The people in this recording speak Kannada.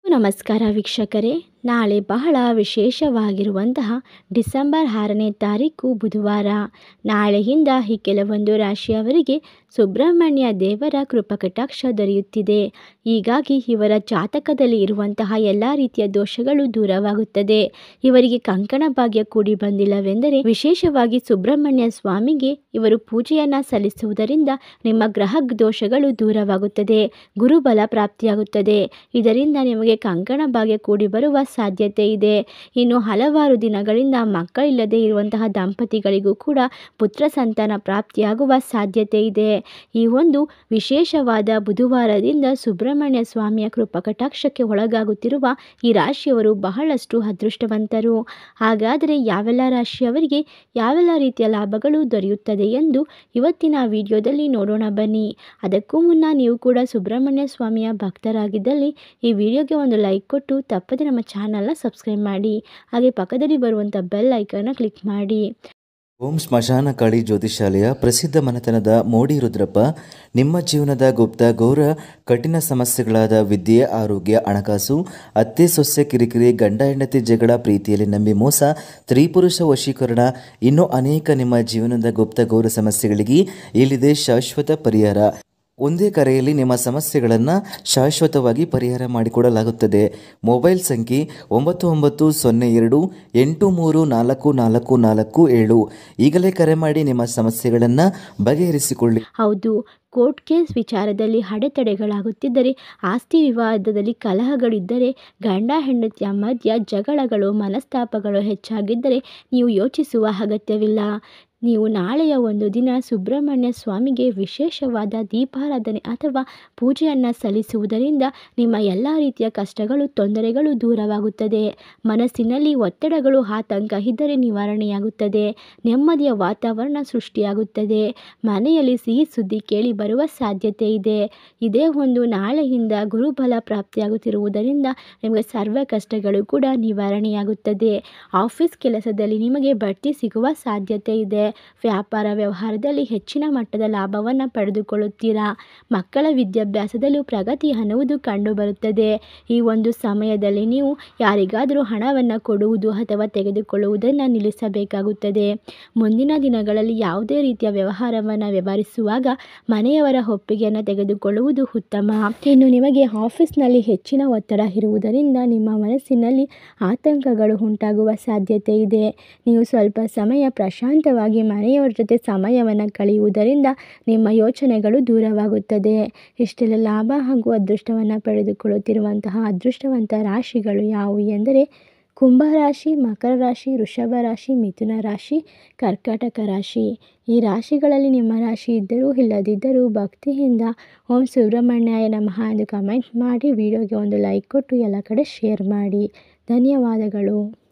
ನಮಸ್ಕಾರ ವೀಕ್ಷಕರೇ ನಾಳೆ ಬಹಳ ವಿಶೇಷವಾಗಿರುವಂತಹ ಡಿಸೆಂಬರ್ ಆರನೇ ತಾರೀಕು ಬುಧವಾರ ನಾಳೆಯಿಂದ ಈ ಕೆಲವೊಂದು ರಾಶಿಯವರಿಗೆ ಸುಬ್ರಹ್ಮಣ್ಯ ದೇವರ ಕೃಪಕಟಾಕ್ಷ ದೊರೆಯುತ್ತಿದೆ ಹೀಗಾಗಿ ಇವರ ಜಾತಕದಲ್ಲಿ ಇರುವಂತಹ ಎಲ್ಲ ರೀತಿಯ ದೋಷಗಳು ದೂರವಾಗುತ್ತದೆ ಇವರಿಗೆ ಕಂಕಣ ಭಾಗ್ಯ ಕೂಡಿ ಬಂದಿಲ್ಲವೆಂದರೆ ವಿಶೇಷವಾಗಿ ಸುಬ್ರಹ್ಮಣ್ಯ ಸ್ವಾಮಿಗೆ ಇವರು ಪೂಜೆಯನ್ನು ಸಲ್ಲಿಸುವುದರಿಂದ ನಿಮ್ಮ ಗ್ರಹ ದೋಷಗಳು ದೂರವಾಗುತ್ತದೆ ಗುರುಬಲ ಪ್ರಾಪ್ತಿಯಾಗುತ್ತದೆ ಇದರಿಂದ ನಿಮಗೆ ಕಂಕಣ ಭಾಗ್ಯ ಕೂಡಿ ಬರುವ ಸಾಧ್ಯತೆ ಇದೆ ಇನ್ನು ಹಲವಾರು ದಿನಗಳಿಂದ ಮಕ್ಕಳಿಲ್ಲದೆ ಇರುವಂತಹ ದಂಪತಿಗಳಿಗೂ ಕೂಡ ಪುತ್ರ ಸಂತಾನ ಪ್ರಾಪ್ತಿಯಾಗುವ ಸಾಧ್ಯತೆ ಇದೆ ಈ ಒಂದು ವಿಶೇಷವಾದ ಬುಧವಾರದಿಂದ ಸುಬ್ರಹ್ಮಣ್ಯ ಸ್ವಾಮಿಯ ಕೃಪಕಟಾಕ್ಷಕ್ಕೆ ಒಳಗಾಗುತ್ತಿರುವ ಈ ರಾಶಿಯವರು ಬಹಳಷ್ಟು ಅದೃಷ್ಟವಂತರು ಹಾಗಾದರೆ ಯಾವೆಲ್ಲ ರಾಶಿಯವರಿಗೆ ಯಾವೆಲ್ಲ ರೀತಿಯ ಲಾಭಗಳು ದೊರೆಯುತ್ತದೆ ಎಂದು ಇವತ್ತಿನ ವಿಡಿಯೋದಲ್ಲಿ ನೋಡೋಣ ಬನ್ನಿ ಅದಕ್ಕೂ ಮುನ್ನ ನೀವು ಕೂಡ ಸುಬ್ರಹ್ಮಣ್ಯ ಸ್ವಾಮಿಯ ಭಕ್ತರಾಗಿದ್ದಲ್ಲಿ ಈ ವಿಡಿಯೋಗೆ ಒಂದು ಲೈಕ್ ಕೊಟ್ಟು ತಪ್ಪದೆ ನಮ್ಮ ಚಾನಲ್ನ ಸಬ್ಸ್ಕ್ರೈಬ್ ಮಾಡಿ ಹಾಗೆ ಪಕ್ಕದಲ್ಲಿ ಬರುವಂಥ ಬೆಲ್ ಐಕನ್ನ ಕ್ಲಿಕ್ ಮಾಡಿ ಓಂ ಸ್ಮಶಾನ ಕಾಳಿ ಜ್ಯೋತಿಷಾಲಯ ಪ್ರಸಿದ್ಧ ಮನೆತನದ ಮೋಡಿ ರುದ್ರಪ್ಪ ನಿಮ್ಮ ಜೀವನದ ಗುಪ್ತ ಘೋರ ಕಠಿಣ ಸಮಸ್ಯೆಗಳಾದ ವಿದ್ಯೆ ಆರೋಗ್ಯ ಹಣಕಾಸು ಅತ್ತೆ ಸೊಸೆ ಕಿರಿಕಿರಿ ಗಂಡ ಹೆಂಡತಿ ಜಗಳ ಪ್ರೀತಿಯಲ್ಲಿ ನಂಬಿ ಮೋಸ ಸ್ತ್ರೀಪುರುಷ ವಶೀಕರಣ ಇನ್ನೂ ಅನೇಕ ನಿಮ್ಮ ಜೀವನದ ಗುಪ್ತ ಘೋರ ಸಮಸ್ಯೆಗಳಿಗೆ ಇಲ್ಲಿದೆ ಶಾಶ್ವತ ಪರಿಹಾರ ಒಂದೇ ಕರೆಯಲ್ಲಿ ನಿಮ್ಮ ಸಮಸ್ಯೆಗಳನ್ನು ಶಾಶ್ವತವಾಗಿ ಪರಿಹಾರ ಮಾಡಿಕೊಡಲಾಗುತ್ತದೆ ಮೊಬೈಲ್ ಸಂಖ್ಯೆ ಒಂಬತ್ತು ಒಂಬತ್ತು ಸೊನ್ನೆ ಎರಡು ಎಂಟು ಮೂರು ನಾಲ್ಕು ನಾಲ್ಕು ನಾಲ್ಕು ಏಳು ಈಗಲೇ ಕರೆ ಮಾಡಿ ನಿಮ್ಮ ಸಮಸ್ಯೆಗಳನ್ನು ಬಗೆಹರಿಸಿಕೊಳ್ಳಿ ಹೌದು ಕೋರ್ಟ್ ಕೇಸ್ ವಿಚಾರದಲ್ಲಿ ಅಡೆತಡೆಗಳಾಗುತ್ತಿದ್ದರೆ ಆಸ್ತಿ ವಿವಾದದಲ್ಲಿ ಕಲಹಗಳಿದ್ದರೆ ಗಂಡ ಹೆಂಡತಿಯ ಮಧ್ಯ ಜಗಳಗಳು ಮನಸ್ತಾಪಗಳು ಹೆಚ್ಚಾಗಿದ್ದರೆ ನೀವು ಯೋಚಿಸುವ ಅಗತ್ಯವಿಲ್ಲ ನೀವು ನಾಳೆಯ ಒಂದು ದಿನ ಸುಬ್ರಹ್ಮಣ್ಯ ಸ್ವಾಮಿಗೆ ವಿಶೇಷವಾದ ದೀಪಾರಾಧನೆ ಅಥವಾ ಪೂಜೆಯನ್ನು ಸಲ್ಲಿಸುವುದರಿಂದ ನಿಮ್ಮ ಎಲ್ಲ ರೀತಿಯ ಕಷ್ಟಗಳು ತೊಂದರೆಗಳು ದೂರವಾಗುತ್ತದೆ ಮನಸ್ಸಿನಲ್ಲಿ ಒತ್ತಡಗಳು ಆತಂಕ ಇದ್ದರೆ ನಿವಾರಣೆಯಾಗುತ್ತದೆ ನೆಮ್ಮದಿಯ ವಾತಾವರಣ ಸೃಷ್ಟಿಯಾಗುತ್ತದೆ ಮನೆಯಲ್ಲಿ ಸಿಹಿ ಸುದ್ದಿ ಕೇಳಿ ಬರುವ ಸಾಧ್ಯತೆ ಇದೆ ಇದೇ ಒಂದು ನಾಳೆಯಿಂದ ಗುರುಬಲ ಪ್ರಾಪ್ತಿಯಾಗುತ್ತಿರುವುದರಿಂದ ನಿಮಗೆ ಸರ್ವ ಕಷ್ಟಗಳು ಕೂಡ ನಿವಾರಣೆಯಾಗುತ್ತದೆ ಆಫೀಸ್ ಕೆಲಸದಲ್ಲಿ ನಿಮಗೆ ಬಡ್ತಿ ಸಿಗುವ ಸಾಧ್ಯತೆ ಇದೆ ವ್ಯಾಪಾರ ವ್ಯವಹಾರದಲ್ಲಿ ಹೆಚ್ಚಿನ ಮಟ್ಟದ ಲಾಭವನ್ನು ಪಡೆದುಕೊಳ್ಳುತ್ತೀರಾ ಮಕ್ಕಳ ವಿದ್ಯಾಭ್ಯಾಸದಲ್ಲೂ ಪ್ರಗತಿ ಅನ್ನುವುದು ಕಂಡುಬರುತ್ತದೆ ಈ ಒಂದು ಸಮಯದಲ್ಲಿ ನೀವು ಯಾರಿಗಾದರೂ ಹಣವನ್ನು ಕೊಡುವುದು ಅಥವಾ ತೆಗೆದುಕೊಳ್ಳುವುದನ್ನು ನಿಲ್ಲಿಸಬೇಕಾಗುತ್ತದೆ ಮುಂದಿನ ದಿನಗಳಲ್ಲಿ ಯಾವುದೇ ರೀತಿಯ ವ್ಯವಹಾರವನ್ನು ವ್ಯವಹರಿಸುವಾಗ ಮನೆಯವರ ಒಪ್ಪಿಗೆಯನ್ನು ತೆಗೆದುಕೊಳ್ಳುವುದು ಉತ್ತಮ ಇನ್ನು ನಿಮಗೆ ಆಫೀಸ್ನಲ್ಲಿ ಹೆಚ್ಚಿನ ಒತ್ತಡ ಇರುವುದರಿಂದ ನಿಮ್ಮ ಮನಸ್ಸಿನಲ್ಲಿ ಆತಂಕಗಳು ಉಂಟಾಗುವ ಸಾಧ್ಯತೆ ಇದೆ ನೀವು ಸ್ವಲ್ಪ ಸಮಯ ಪ್ರಶಾಂತವಾಗಿ ಮನೆಯವರ ಜೊತೆ ಸಮಯವನ್ನು ಕಳೆಯುವುದರಿಂದ ನಿಮ್ಮ ಯೋಚನೆಗಳು ದೂರವಾಗುತ್ತದೆ ಇಷ್ಟೆಲ್ಲ ಲಾಭ ಹಾಗೂ ಅದೃಷ್ಟವನ್ನು ಪಡೆದುಕೊಳ್ಳುತ್ತಿರುವಂತಹ ಅದೃಷ್ಟವಂತ ರಾಶಿಗಳು ಯಾವುವು ಎಂದರೆ ಕುಂಭರಾಶಿ ಮಕರ ರಾಶಿ ವೃಷಭ ರಾಶಿ ಮಿಥುನ ರಾಶಿ ಕರ್ಕಾಟಕ ರಾಶಿ ಈ ರಾಶಿಗಳಲ್ಲಿ ನಿಮ್ಮ ರಾಶಿ ಇದ್ದರೂ ಇಲ್ಲದಿದ್ದರೂ ಭಕ್ತಿಯಿಂದ ಓಂ ಸುಬ್ರಹ್ಮಣ್ಯಾಯ ನಮಃ ಎಂದು ಕಮೆಂಟ್ ಮಾಡಿ ವಿಡಿಯೋಗೆ ಒಂದು ಲೈಕ್ ಕೊಟ್ಟು ಎಲ್ಲ ಕಡೆ ಶೇರ್ ಮಾಡಿ ಧನ್ಯವಾದಗಳು